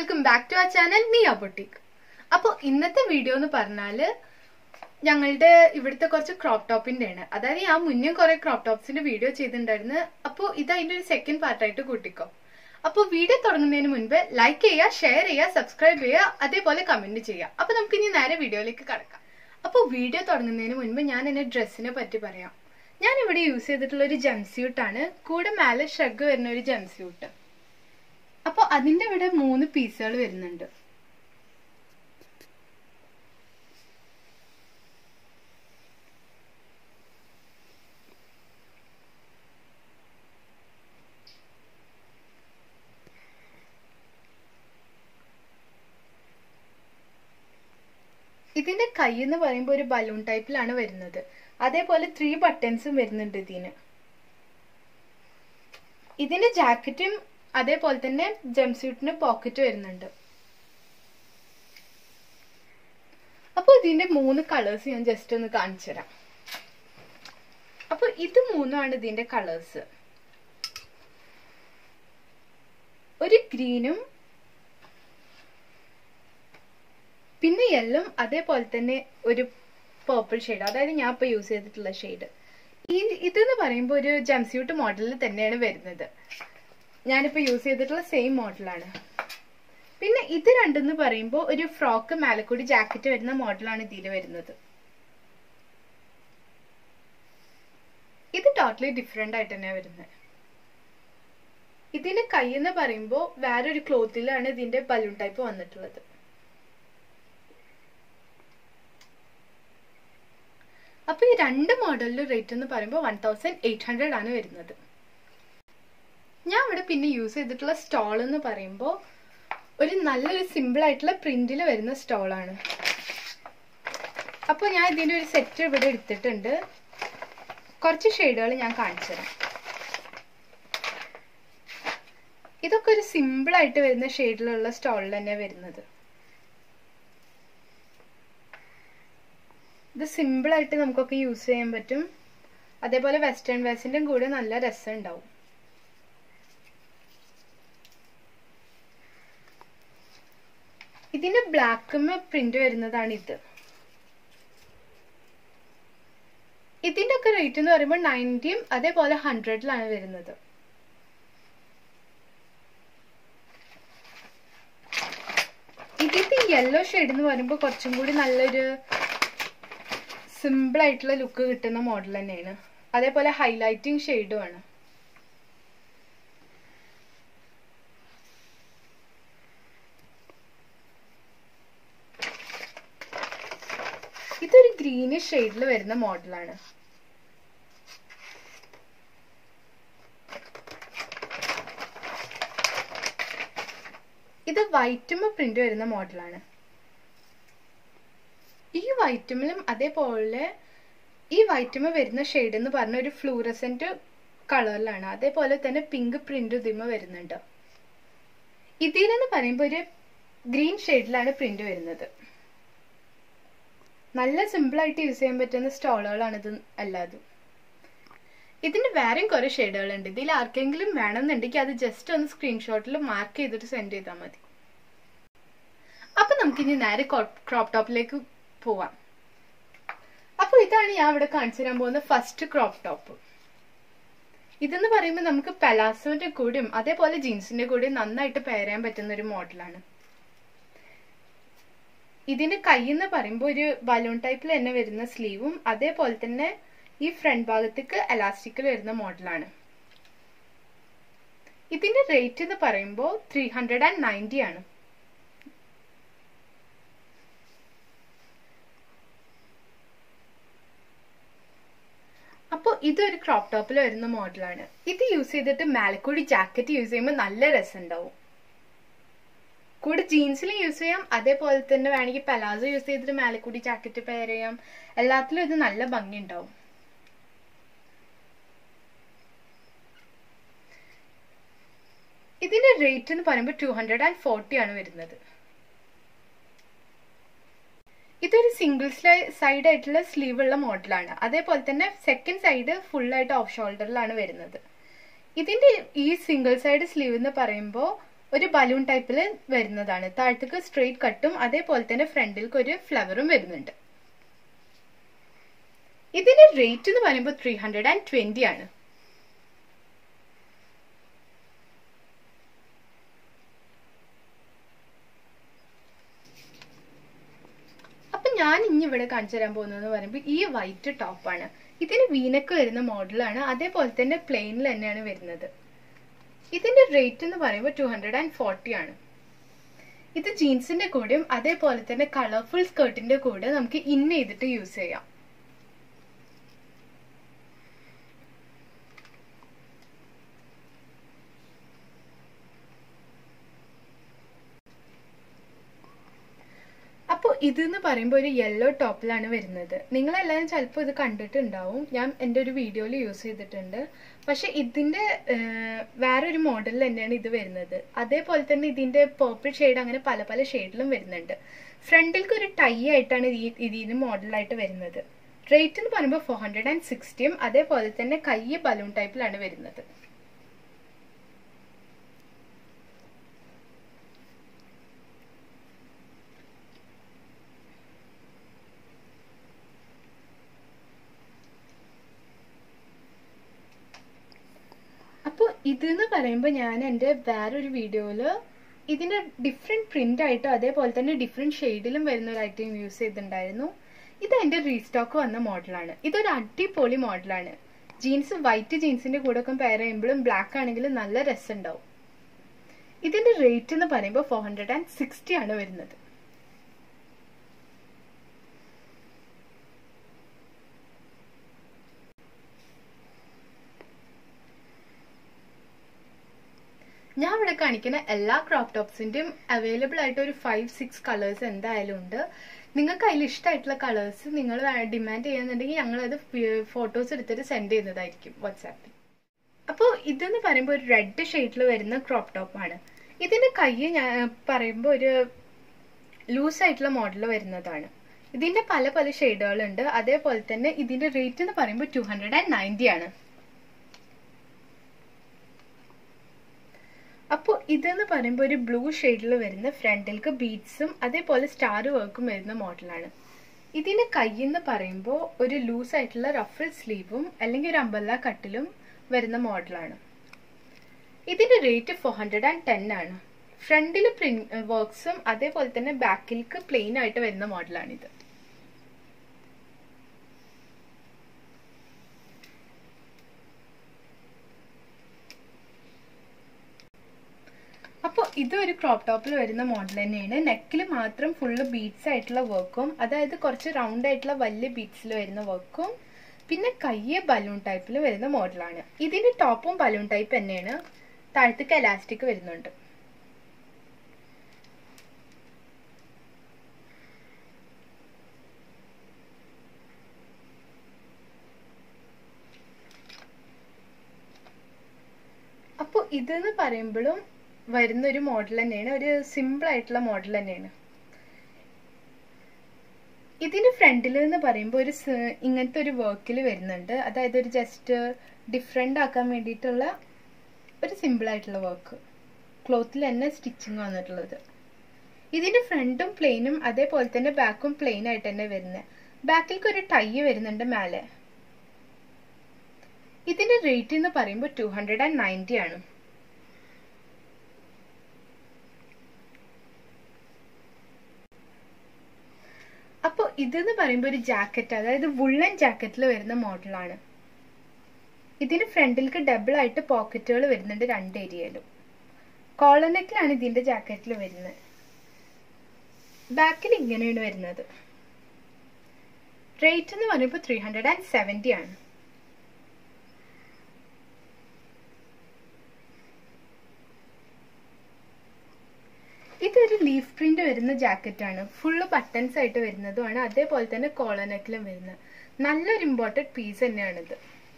welcome back to ആ channel Niya boutique അപ്പോൾ ഇന്നത്തെ വീഡിയോ എന്ന് പറഞ്ഞാല് ഞങ്ങളുടെ ഇവിടുത്തെ കുറച്ച് ക്രോപ്പ് ടോപ്പിന്റെ ആണ് അതായത് ഞാൻ മുന്നേ കുറെ ക്രോപ്പ് ടോപ്സിന്റെ വീഡിയോ ചെയ്തിട്ടുണ്ടായിരുന്നു അപ്പോൾ ഇത് അതിന്റെ ഒരു സെക്കൻഡ് പാർട്ടായിട്ട് കൂട്ടിക്കോ അപ്പോൾ വീഡിയോ തുടങ്ങുന്നതിന് മുൻപ് ലൈക്ക് ചെയ്യുക ഷെയർ ചെയ്യുക സബ്സ്ക്രൈബ് ചെയ്യുക അതേപോലെ കമന്റ് ചെയ്യുക അപ്പോൾ നമുക്ക് ഇനി നേരെ വീഡിയോയിലേക്ക് കടക്കാം അപ്പോൾ വീഡിയോ തുടങ്ങുന്നതിന് മുൻപ് ഞാൻ എന്റെ ഡ്രസ്സിനെ പറ്റി പറയാം ഞാൻ ഇവിടെ യൂസ് ചെയ്തിട്ടുള്ള ഒരു ജംസ്യൂട്ട് ആണ് കൂടെ മേലെ ഷഗ് വരുന്ന ഒരു ജംസ്യൂട്ട് അപ്പൊ അതിന്റെ ഇവിടെ മൂന്ന് പീസുകൾ വരുന്നുണ്ട് ഇതിന്റെ കൈ എന്ന് പറയുമ്പോൾ ഒരു ബലൂൺ ടൈപ്പിലാണ് വരുന്നത് അതേപോലെ ത്രീ ബട്ടൺസും വരുന്നുണ്ട് ഇതിന് ഇതിന്റെ ജാക്കറ്റും അതേപോലെ തന്നെ ജംസ്യൂട്ടിന് പോക്കറ്റ് വരുന്നുണ്ട് അപ്പൊ ഇതിന്റെ മൂന്ന് കളേഴ്സ് ഞാൻ ജസ്റ്റ് ഒന്ന് കാണിച്ചു തരാം അപ്പൊ ഇത് മൂന്നുമാണ് ഇതിന്റെ കളേഴ്സ് ഒരു ഗ്രീനും പിന്നെ യെല്ലും അതേപോലെ തന്നെ ഒരു പേർപ്പിൾ ഷെയ്ഡ് അതായത് ഞാൻ ഇപ്പൊ യൂസ് ചെയ്തിട്ടുള്ള ഷെയ്ഡ് ഈ ഇതെന്ന് പറയുമ്പോൾ ഒരു ജംസ്യൂട്ട് മോഡലിൽ തന്നെയാണ് വരുന്നത് ഞാനിപ്പോ യൂസ് ചെയ്തിട്ടുള്ള സെയിം മോഡലാണ് പിന്നെ ഇത് രണ്ടെന്ന് പറയുമ്പോൾ ഒരു ഫ്രോക്ക് മേലക്കൂടി ജാക്കറ്റ് വരുന്ന മോഡലാണ് ഇതിൽ വരുന്നത് ഇത് ടോട്ടലി ഡിഫറെന്റ് ആയിട്ട് തന്നെയാണ് വരുന്നത് ഇതിന്റെ കൈ എന്ന് പറയുമ്പോൾ വേറൊരു ക്ലോത്തിലാണ് ഇതിന്റെ ബലൂൺ ടൈപ്പ് വന്നിട്ടുള്ളത് അപ്പൊ ഈ രണ്ട് മോഡലിന്റെ റേറ്റ് എന്ന് പറയുമ്പോൾ വൺ തൗസൻഡ് എയ്റ്റ് ഹൺഡ്രഡ് ആണ് വരുന്നത് ഞാൻ ഇവിടെ പിന്നെ യൂസ് ചെയ്തിട്ടുള്ള സ്റ്റോൾ എന്ന് പറയുമ്പോൾ ഒരു നല്ലൊരു സിമ്പിൾ ആയിട്ടുള്ള പ്രിന്റിൽ വരുന്ന സ്റ്റോളാണ് അപ്പോൾ ഞാൻ ഇതിന്റെ ഒരു സെറ്റ് ഇവിടെ എടുത്തിട്ടുണ്ട് കുറച്ച് ഷെയ്ഡുകൾ ഞാൻ കാണിച്ചു തരാം ഇതൊക്കെ ഒരു സിമ്പിൾ ആയിട്ട് വരുന്ന ഷെയ്ഡിലുള്ള സ്റ്റോളിൽ തന്നെ വരുന്നത് ഇത് സിമ്പിൾ ആയിട്ട് നമുക്കൊക്കെ യൂസ് ചെയ്യാൻ പറ്റും അതേപോലെ വെസ്റ്റേൺ വെയർസിന്റെ കൂടെ നല്ല രസം ഉണ്ടാവും ഇതിന്റെ ബ്ലാക്കും പ്രിന്റ് വരുന്നതാണ് ഇത് ഇതിന്റെ ഒക്കെ റേറ്റ് എന്ന് പറയുമ്പോൾ നയൻറ്റിയും അതേപോലെ ഹൺഡ്രഡിലാണ് വരുന്നത് ഇതിന്റെ യെല്ലോ ഷെയ്ഡ് എന്ന് പറയുമ്പോൾ കുറച്ചും കൂടി നല്ലൊരു സിമ്പിൾ ആയിട്ടുള്ള ലുക്ക് കിട്ടുന്ന മോഡൽ തന്നെയാണ് അതേപോലെ ഹൈലൈറ്റിംഗ് ഷെയ്ഡും ആണ് ഇതൊരു ഗ്രീനിഷ് ഷെയ്ഡിൽ വരുന്ന മോഡലാണ് ഇത് വൈറ്റുമ പ്രിന്റ് വരുന്ന മോഡലാണ് ഈ വൈറ്റമിലും അതേപോലെ ഈ വൈറ്റമ വരുന്ന ഷെയ്ഡ് എന്ന് പറഞ്ഞ ഒരു ഫ്ലൂറസെന്റ് കളറിലാണ് അതേപോലെ തന്നെ പിങ്ക് പ്രിന്റ് ഇതിമ വരുന്നുണ്ട് ഇതിലെന്ന് പറയുമ്പോൾ ഒരു ഗ്രീൻ ഷെയ്ഡിലാണ് പ്രിന്റ് വരുന്നത് നല്ല സിമ്പിൾ ആയിട്ട് യൂസ് ചെയ്യാൻ പറ്റുന്ന സ്റ്റോളുകളാണ് ഇത് അല്ലാതും ഇതിന് വേറെയും കുറെ ഷെയ്ഡുകളുണ്ട് ഇതിൽ ആർക്കെങ്കിലും വേണമെന്നുണ്ടെങ്കിൽ അത് ജസ്റ്റ് ഒന്ന് സ്ക്രീൻഷോട്ടിൽ മാർക്ക് ചെയ്തിട്ട് സെൻഡ് ചെയ്താൽ മതി അപ്പൊ നമുക്കിനി നേരെ ക്രോപ്പ് ടോപ്പിലേക്ക് പോവാം അപ്പോൾ ഇതാണ് ഞാൻ ഇവിടെ കാണിച്ചു തരാൻ പോകുന്ന ഫസ്റ്റ് ക്രോപ്പ് ടോപ്പ് ഇതെന്ന് പറയുമ്പോൾ നമുക്ക് പെലാസോന്റെ കൂടെയും അതേപോലെ ജീൻസിന്റെ കൂടെയും നന്നായിട്ട് പെയർ ചെയ്യാൻ പറ്റുന്ന ഒരു മോഡലാണ് ഇതിന്റെ കൈ എന്ന് പറയുമ്പോൾ ഒരു ബലൂൺ ടൈപ്പിൽ തന്നെ വരുന്ന സ്ലീവും അതേപോലെ തന്നെ ഈ ഫ്രണ്ട് ഭാഗത്തേക്ക് എലാസ്റ്റിക്കിൽ വരുന്ന മോഡലാണ് ഇതിന്റെ റേറ്റ് എന്ന് പറയുമ്പോൾ ത്രീ ഹൺഡ്രഡ് ആൻഡ് നയൻറ്റി ആണ് അപ്പോൾ ഇതൊരു ക്രോപ്പ് ടോപ്പിൽ വരുന്ന മോഡലാണ് ഇത് യൂസ് ചെയ്തിട്ട് മേലക്കൂടി ജാക്കറ്റ് യൂസ് ചെയ്യുമ്പോൾ നല്ല രസം ഉണ്ടാവും കൂടെ ജീൻസിലും യൂസ് ചെയ്യാം അതേപോലെ തന്നെ വേണമെങ്കിൽ പലാസോ യൂസ് ചെയ്തിട്ട് മേലക്കൂടി ജാക്കറ്റ് പെയർ ചെയ്യാം എല്ലാത്തിലും ഇത് നല്ല ഭംഗി ഉണ്ടാവും ഇതിന്റെ റേറ്റ് എന്ന് പറയുമ്പോൾ ടു ഹൺഡ്രഡ് ആൻഡ് ഫോർട്ടി ആണ് വരുന്നത് ഇതൊരു സിംഗിൾ സൈഡ് ആയിട്ടുള്ള സ്ലീവ് ഉള്ള മോഡലാണ് അതേപോലെ തന്നെ സെക്കൻഡ് സൈഡ് ഫുൾ ആയിട്ട് ഓഫ് ഷോൾഡറിലാണ് വരുന്നത് ഇതിന്റെ ഈ സിംഗിൾ സൈഡ് സ്ലീവ് എന്ന് പറയുമ്പോൾ ഒരു ബലൂൺ ടൈപ്പിൽ വരുന്നതാണ് താഴത്തേക്ക് സ്ട്രെയിറ്റ് കട്ടും അതേപോലെ തന്നെ ഫ്രണ്ടിലേക്ക് ഒരു ഫ്ലവറും വരുന്നുണ്ട് ഇതിന്റെ റേറ്റ് എന്ന് പറയുമ്പോൾ ത്രീ ഹൺഡ്രഡ് ആൻഡ് ട്വന്റി ആണ് അപ്പൊ ഞാൻ ഇനി ഇവിടെ കാണിച്ചു തരാൻ പോകുന്നത് പറയുമ്പോൾ ഈ വൈറ്റ് ടോപ്പാണ് ഇതിന് വീനക്ക് വരുന്ന മോഡലാണ് അതേപോലെ തന്നെ പ്ലെയിനിൽ തന്നെയാണ് വരുന്നത് ഇതിന്റെ റേറ്റ് എന്ന് പറയുമ്പോൾ ടു ഹൺഡ്രഡ് ആൻഡ് ഫോർട്ടി ആണ് ഇത് ജീൻസിന്റെ കൂടെയും അതേപോലെ തന്നെ കളർഫുൾ സ്കേർട്ടിന്റെ കൂടെ നമുക്ക് ഇൻ ചെയ്തിട്ട് യൂസ് ചെയ്യാം അപ്പോൾ ഇതെന്ന് പറയുമ്പോൾ ഒരു യെല്ലോ ടോപ്പിലാണ് വരുന്നത് നിങ്ങളെല്ലാവരും ചിലപ്പോൾ ഇത് കണ്ടിട്ടുണ്ടാവും ഞാൻ എൻ്റെ ഒരു വീഡിയോയിൽ യൂസ് ചെയ്തിട്ടുണ്ട് പക്ഷെ ഇതിൻ്റെ വേറൊരു മോഡലിൽ തന്നെയാണ് ഇത് വരുന്നത് അതേപോലെ തന്നെ ഇതിൻ്റെ പേർപ്പിൾ ഷെയ്ഡ് അങ്ങനെ പല പല ഷെയ്ഡിലും വരുന്നുണ്ട് ഫ്രണ്ടിലേക്ക് ഒരു ടൈ ആയിട്ടാണ് ഈ ഇതിന് മോഡലായിട്ട് വരുന്നത് റേറ്റ് എന്ന് പറയുമ്പോൾ ഫോർ ഹൺഡ്രഡ് ആൻഡ് സിക്സ്റ്റിയും അതേപോലെ തന്നെ കൈ ബലൂൺ ടൈപ്പിലാണ് വരുന്നത് അപ്പോൾ ഇതെന്ന് പറയുമ്പോൾ ഞാൻ എൻ്റെ വേറൊരു വീഡിയോയിൽ ഇതിൻ്റെ ഡിഫറെൻറ്റ് പ്രിൻ്റ് ആയിട്ടും അതേപോലെ തന്നെ ഡിഫറെൻറ്റ് ഷെയ്ഡിലും വരുന്ന ഒരു ഐറ്റം യൂസ് ചെയ്തിട്ടുണ്ടായിരുന്നു ഇത് എൻ്റെ റീസ്റ്റോക്ക് വന്ന മോഡലാണ് ഇതൊരു അടിപൊളി മോഡലാണ് ജീൻസ് വൈറ്റ് ജീൻസിൻ്റെ കൂടെ ഒക്കെ പെയർ ചെയ്യുമ്പോഴും ബ്ലാക്ക് ആണെങ്കിലും നല്ല രസമുണ്ടാവും ഇതിൻ്റെ റേറ്റ് എന്ന് പറയുമ്പോൾ ഫോർ ഹൺഡ്രഡ് ആൻഡ് സിക്സ്റ്റി ആണ് വരുന്നത് ഞാൻ ഇവിടെ കാണിക്കുന്ന എല്ലാ ക്രോപ്പ് ടോപ്സിന്റെയും അവൈലബിൾ ആയിട്ട് ഒരു ഫൈവ് സിക്സ് കളേഴ്സ് എന്തായാലും ഉണ്ട് നിങ്ങൾക്ക് അതിൽ ഇഷ്ടമായിട്ടുള്ള കളേഴ്സ് നിങ്ങൾ ഡിമാൻഡ് ചെയ്യുന്നുണ്ടെങ്കിൽ ഞങ്ങളത് ഫോട്ടോസ് എടുത്തിട്ട് സെൻഡ് ചെയ്യുന്നതായിരിക്കും വാട്സാപ്പിൽ അപ്പോൾ ഇതെന്ന് പറയുമ്പോൾ ഒരു റെഡ് ഷെയ്ഡിൽ വരുന്ന ക്രോപ്പ് ടോപ്പാണ് ഇതിന്റെ കൈ ഞാൻ പറയുമ്പോൾ ഒരു ലൂസ് ആയിട്ടുള്ള മോഡൽ വരുന്നതാണ് ഇതിന്റെ പല പല ഷെയ്ഡുകളുണ്ട് അതേപോലെ തന്നെ ഇതിന്റെ റേറ്റ് എന്ന് പറയുമ്പോൾ ടു ഹൺഡ്രഡ് ആൻഡ് നയൻറ്റി ആണ് അപ്പോൾ ഇതെന്ന് പറയുമ്പോൾ ഒരു ബ്ലൂ ഷെയ്ഡിൽ വരുന്ന ഫ്രണ്ടിലേക്ക് ബീഡ്സും അതേപോലെ സ്റ്റാർ വർക്കും വരുന്ന മോഡലാണ് ഇതിന്റെ കൈയെന്ന് പറയുമ്പോൾ ഒരു ലൂസ് ആയിട്ടുള്ള റഫിൾ സ്ലീവും അല്ലെങ്കിൽ ഒരു അമ്പല്ല കട്ടിലും വരുന്ന മോഡലാണ് ഇതിന്റെ rate four hundred and ten ആണ് ഫ്രണ്ടിൽ പ്രിന്റ് വർക്ക്സും അതേപോലെ തന്നെ ബാക്കിലേക്ക് പ്ലെയിൻ ആയിട്ട് വരുന്ന മോഡലാണിത് അപ്പോൾ ഇതൊരു ക്രോപ്പ് ടോപ്പിൽ വരുന്ന മോഡൽ തന്നെയാണ് നെക്കിൽ മാത്രം ഫുള്ള് ബീഡ്സ് ആയിട്ടുള്ള വർക്കും അതായത് കുറച്ച് റൗണ്ട് ആയിട്ടുള്ള വലിയ ബീഡ്സിൽ വരുന്ന വർക്കും പിന്നെ കയ്യെ ബലൂൺ ടൈപ്പിൽ വരുന്ന മോഡലാണ് ഇതിന് ടോപ്പും ബലൂൺ ടൈപ്പ് തന്നെയാണ് താഴത്തേക്ക് എലാസ്റ്റിക് വരുന്നുണ്ട് അപ്പോൾ ഇതെന്ന് പറയുമ്പോഴും വരുന്ന ഒരു മോഡൽ തന്നെയാണ് ഒരു സിമ്പിൾ ആയിട്ടുള്ള മോഡൽ തന്നെയാണ് ഇതിന് ഫ്രണ്ടിൽ എന്ന് പറയുമ്പോൾ ഒരു ഇങ്ങനത്തെ ഒരു വർക്കിൽ വരുന്നുണ്ട് അതായത് ഒരു ജസ്റ്റ് ഡിഫറെൻ്റ് ആക്കാൻ വേണ്ടിയിട്ടുള്ള ഒരു സിമ്പിൾ ആയിട്ടുള്ള വർക്ക് ക്ലോത്തിൽ തന്നെ സ്റ്റിച്ചിങ് വന്നിട്ടുള്ളത് ഇതിന്റെ ഫ്രണ്ടും പ്ലെയിനും അതേപോലെ തന്നെ ബാക്കും പ്ലെയിൻ ആയിട്ട് തന്നെ വരുന്നത് ബാക്കിലേക്ക് ഒരു ടൈ വരുന്നുണ്ട് മേലെ ഇതിന്റെ റേറ്റ് എന്ന് പറയുമ്പോൾ ടു ഹൺഡ്രഡ് ആൻഡ് നയൻറ്റി ആണ് അപ്പോൾ ഇതെന്ന് പറയുമ്പോൾ ഒരു ജാക്കറ്റ് അതായത് വുള്ളൻ ജാക്കറ്റിൽ വരുന്ന മോഡലാണ് ഇതിന് ഫ്രണ്ടിലേക്ക് ഡബിൾ ആയിട്ട് പോക്കറ്റുകൾ വരുന്നുണ്ട് രണ്ട് ഏരിയയിലും കോളനെക്കിലാണ് ഇതിന്റെ ജാക്കറ്റിൽ വരുന്നത് ബാക്കിൽ ഇങ്ങനെയാണ് വരുന്നത് റേറ്റ് എന്ന് പറയുമ്പോൾ ത്രീ ഹൺഡ്രഡ് ആൻഡ് സെവൻറ്റി ആണ് ഇതൊരു ലീഫ് പ്രിന്റ് വരുന്ന ജാക്കറ്റ് ആണ് ഫുള്ള് ബട്ടൺസ് ആയിട്ട് വരുന്നതുമാണ് അതേപോലെ തന്നെ കോളനെക്കിലും വരുന്നത് നല്ലൊരു ഇമ്പോർട്ടൻറ്റ് പീസ് തന്നെയാണിത്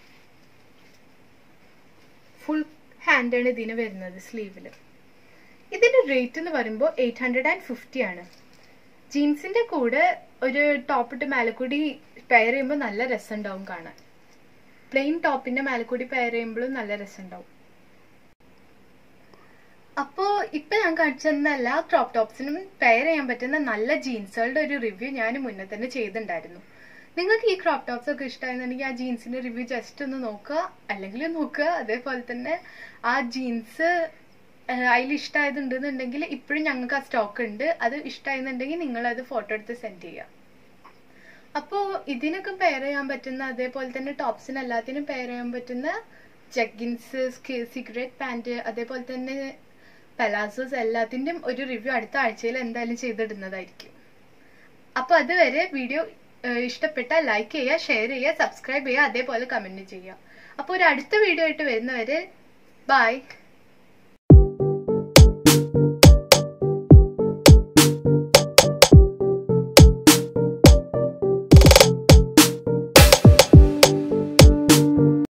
ഫുൾ ഹാൻഡാണ് ഇതിന് വരുന്നത് സ്ലീവിൽ ഇതിന്റെ റേറ്റ് എന്ന് പറയുമ്പോൾ എയ്റ്റ് ഹൺഡ്രഡ് ആൻഡ് ഫിഫ്റ്റി ആണ് ജീൻസിന്റെ കൂടെ ഒരു ടോപ്പ് ഇട്ട് മേലക്കൂടി പെയർ ചെയ്യുമ്പോൾ നല്ല രസമുണ്ടാവും കാണാൻ പ്ലെയിൻ ടോപ്പിന്റെ മേലക്കൂടി പെയർ ചെയ്യുമ്പോഴും നല്ല രസമുണ്ടാവും അപ്പോൾ ഇപ്പൊ ഞാൻ കാണിച്ചെന്ന എല്ലാ ക്രോപ്പ് ടോപ്സിനും പെയർ ചെയ്യാൻ പറ്റുന്ന നല്ല ജീൻസുകളുടെ ഒരു റിവ്യൂ ഞാൻ മുന്നേ തന്നെ ചെയ്തിട്ടുണ്ടായിരുന്നു നിങ്ങൾക്ക് ഈ ക്രോപ്പ് ടോപ്സ് ഒക്കെ ഇഷ്ടമായിരുന്നുണ്ടെങ്കിൽ ആ ജീൻസിന്റെ റിവ്യൂ ജസ്റ്റ് ഒന്ന് നോക്കുക അല്ലെങ്കിൽ നോക്കുക അതേപോലെ തന്നെ ആ ജീൻസ് അതിൽ ഇഷ്ടമായതുണ്ടെന്നുണ്ടെങ്കിൽ ഇപ്പോഴും ഞങ്ങൾക്ക് ആ സ്റ്റോക്ക് ഉണ്ട് അത് ഇഷ്ടമായിരുന്നുണ്ടെങ്കിൽ നിങ്ങൾ അത് ഫോട്ടോ എടുത്ത് സെൻഡ് ചെയ്യുക അപ്പോൾ ഇതിനൊക്കെ പെയർ ചെയ്യാൻ പറ്റുന്ന അതേപോലെ തന്നെ ടോപ്സിന് എല്ലാത്തിനും പെയർ ചെയ്യാൻ പറ്റുന്ന ജഗ്ഗിൻസ് സിഗരറ്റ് പാൻറ് അതേപോലെ തന്നെ പലാസോസ് എല്ലാത്തിൻ്റെയും ഒരു റിവ്യൂ അടുത്ത ആഴ്ചയിൽ എന്തായാലും ചെയ്തിടുന്നതായിരിക്കും അപ്പോൾ അതുവരെ വീഡിയോ ഇഷ്ടപ്പെട്ടാൽ ലൈക്ക് ചെയ്യുക ഷെയർ ചെയ്യുക സബ്സ്ക്രൈബ് ചെയ്യുക അതേപോലെ കമൻറ്റ് ചെയ്യുക അപ്പോൾ ഒരു അടുത്ത വീഡിയോ ആയിട്ട് വരുന്നവരെ ബൈ